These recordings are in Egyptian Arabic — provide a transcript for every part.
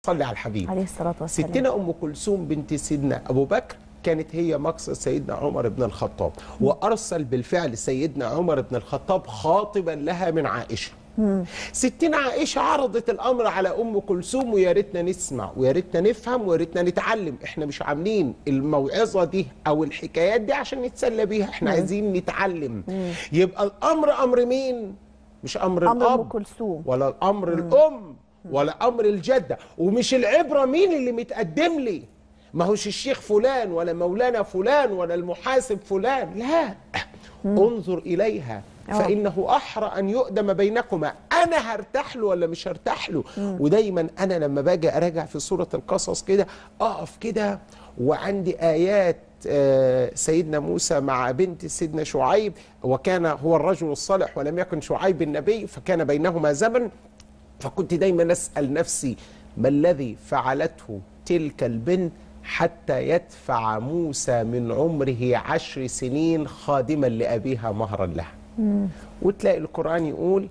صلي على الحبيب عليه الصلاة والسلام ستنا ام كلثوم بنت سيدنا ابو بكر كانت هي مقصد سيدنا عمر بن الخطاب وارسل بالفعل سيدنا عمر بن الخطاب خاطبا لها من عائشه ستنا عائشه عرضت الامر على ام كلثوم ويا ريتنا نسمع ويا ريتنا نفهم ويا ريتنا نتعلم احنا مش عاملين الموعظه دي او الحكايات دي عشان نتسلى بيها احنا عايزين نتعلم يبقى الامر امر مين مش امر, أمر أم الاب كلثوم ولا الامر الام ولا امر الجده ومش العبره مين اللي متقدم لي ما هوش الشيخ فلان ولا مولانا فلان ولا المحاسب فلان لا انظر اليها آه. فانه احرى ان يؤدم بينكما انا هرتاح له ولا مش هرتاح له ودايما انا لما باجي اراجع في سوره القصص كده اقف كده وعندي ايات آه، سيدنا موسى مع بنت سيدنا شعيب وكان هو الرجل الصالح ولم يكن شعيب النبي فكان بينهما زمن فكنت دايما اسال نفسي ما الذي فعلته تلك البنت حتى يدفع موسى من عمره عشر سنين خادما لابيها مهرا لها وتلاقي القران يقول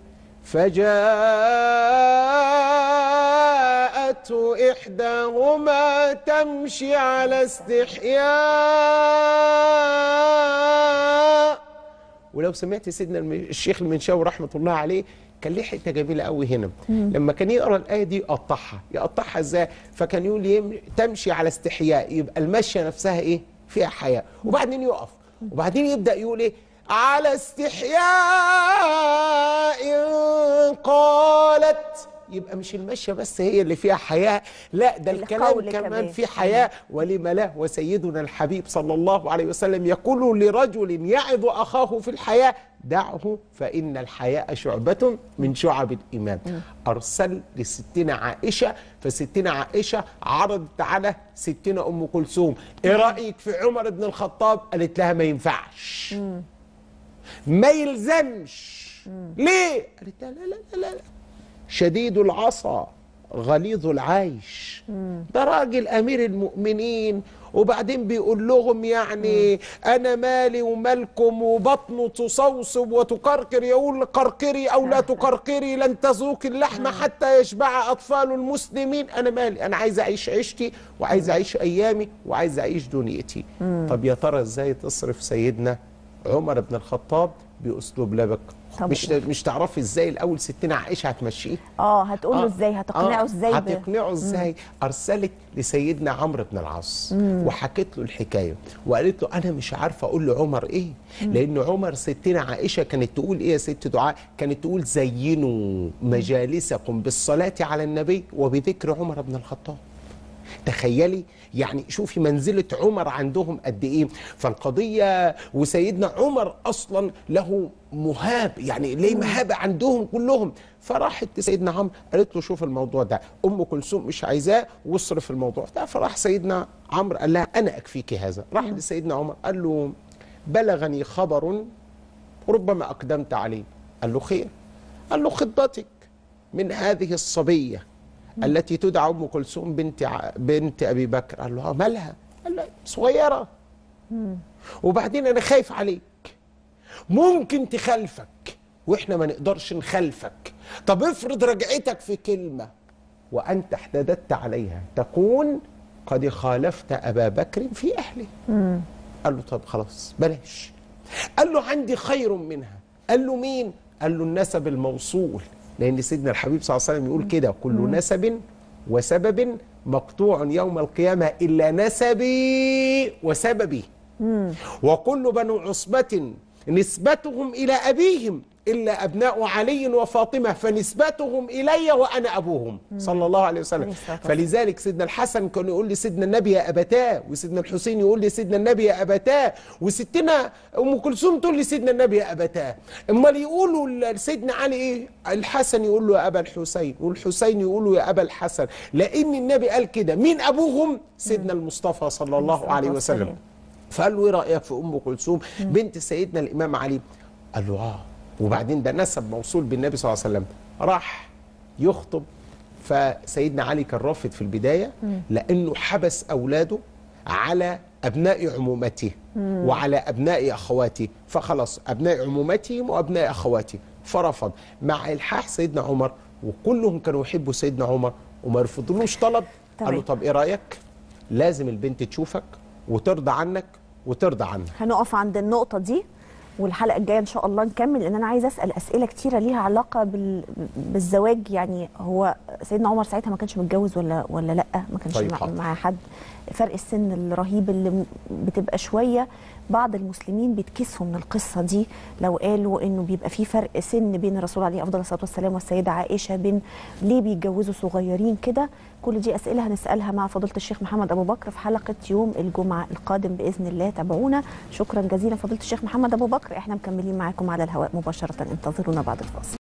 فجاءته احداهما تمشي على استحياء ولو سمعت سيدنا الم- الشيخ المنشاوي رحمه الله عليه كان ليه حته جميله قوي هنا لما كان يقرا الايه دي يقطعها يقطعها ازاي فكان يقول يم... تمشي على استحياء يبقى المشيه نفسها ايه فيها حياء وبعدين يقف وبعدين يبدا يقول ايه على استحياء قالت يبقى مش المشيه بس هي اللي فيها حياء لا ده الكلام القول كمان كمان. في حياء ولم لا وسيدنا الحبيب صلى الله عليه وسلم يقول لرجل يعظ اخاه في الحياء دعه فان الحياء شعبه من شعب الايمان ارسل لستنا عائشه فستنا عائشه عرضت على ستنا ام كلثوم ايه رايك في عمر بن الخطاب قالت لها ما ينفعش ما يلزمش ليه قالت لها لا لا لا لا, لا. شديد العصا غليظ العيش ده راجل امير المؤمنين وبعدين بيقول لهم يعني انا مالي ومالكم وبطنه تصوصب وتكركر يقول قرقري او لا تكركري لن تذوق اللحم حتى يشبع اطفال المسلمين انا مالي انا عايز اعيش عيشتي وعايز اعيش ايامي وعايز اعيش دنيتي طب يا ترى ازاي تصرف سيدنا عمر بن الخطاب باسلوب لبك طب مش مش تعرفي ازاي الاول ستنا عائشه هتمشيه اه هتقول له آه، ازاي هتقنعه آه، ازاي ب- هتقنعه ازاي ارسلت لسيدنا عمرو بن العاص وحكت له الحكايه وقالت له انا مش عارفه اقول لعمر ايه لان عمر ستنا عائشه كانت تقول ايه يا ست دعاء كانت تقول زينوا مجالسكم بالصلاه على النبي وبذكر عمر بن الخطاب تخيلي يعني شوفي منزلة عمر عندهم قد إيه فالقضية وسيدنا عمر أصلا له مهاب يعني ليه مهابة عندهم كلهم فراحت لسيدنا عمرو قالت له شوف الموضوع ده أم كلثوم مش عايزاه واصرف الموضوع ده فراح سيدنا عمرو قال لها أنا أكفيك هذا راح لسيدنا عمر قال له بلغني خبر ربما أقدمت عليه قال له خير قال له خطبتك من هذه الصبية التي تدعى أم كلثوم بنت ع- بنت أبي بكر قال له آه، مالها قال له صغيرة وبعدين أنا خايف عليك ممكن تخالفك واحنا ما نقدرش نخالفك طب افرض رجعتك في كلمة وأنت احتددت عليها تكون قد خالفت أبا بكر في أهله قال له طب خلاص بلاش قال له عندي خير منها قال له مين قال له النسب الموصول لان سيدنا الحبيب صلى الله عليه وسلم يقول كده كل نسب وسبب مقطوع يوم القيامه الا نسبي وسببي وكل بنو عصبة نسبتهم إلى أبيهم إلا أبناء علي وفاطمة فنسبتهم إلي وأنا أبوهم صلى الله عليه وسلم عليه الصلاة والسلام. فلذلك سيدنا الحسن كان يقول لسيدنا النبي يا أبتاه وسيدنا الحسين يقول لسيدنا النبي يا أبتاه وستنا أم كلثوم تقول لسيدنا النبي يا أبتاه أمال يقولوا لسيدنا علي إيه الحسن يقول له يا أبا الحسين والحسين يقول له يا أبا الحسن لأن النبي قال كده مين أبوهم سيدنا المصطفى صلى الله الصلاة عليه وسلم والسلام. فقال له ايه رايك في ام كلثوم بنت سيدنا الامام علي قال له اه وبعدين ده نسب موصول بالنبي صلى الله عليه وسلم راح يخطب فسيدنا علي كان رافض في البدايه لانه حبس اولاده على ابناء عمومته وعلى ابناء اخواته فخلاص ابناء عمومتهم وابناء اخواته فرفض مع الحاح سيدنا عمر وكلهم كانوا يحبوا سيدنا عمر وما يرفضلوش طلب قال له تمام. طب ايه رايك لازم البنت تشوفك وترضى عنك وترضى عنها هنقف عند النقطة دي والحلقة الجاية إن شاء الله نكمل لأن أنا عايزة أسأل أسئلة كتيرة ليها علاقة بال... بالزواج يعني هو سيدنا عمر ساعتها ما كانش متجوز ولا ولا لأ ما كانش طيب مع... حاضر. مع حد فرق السن الرهيب اللي م- بتبقى شوية بعض المسلمين بيتكسفوا من القصة دي لو قالوا إنه بيبقى في فرق سن بين الرسول عليه أفضل الصلاة والسلام والسيدة عائشة بين ليه بيتجوزوا صغيرين كده كل دي أسئلة هنسألها مع فضيلة الشيخ محمد أبو بكر في حلقة يوم الجمعة القادم بإذن الله تابعونا شكرا جزيلا فضيلة الشيخ محمد أبو بكر احنا مكملين معاكم على الهواء مباشرة انتظرونا بعد الفاصل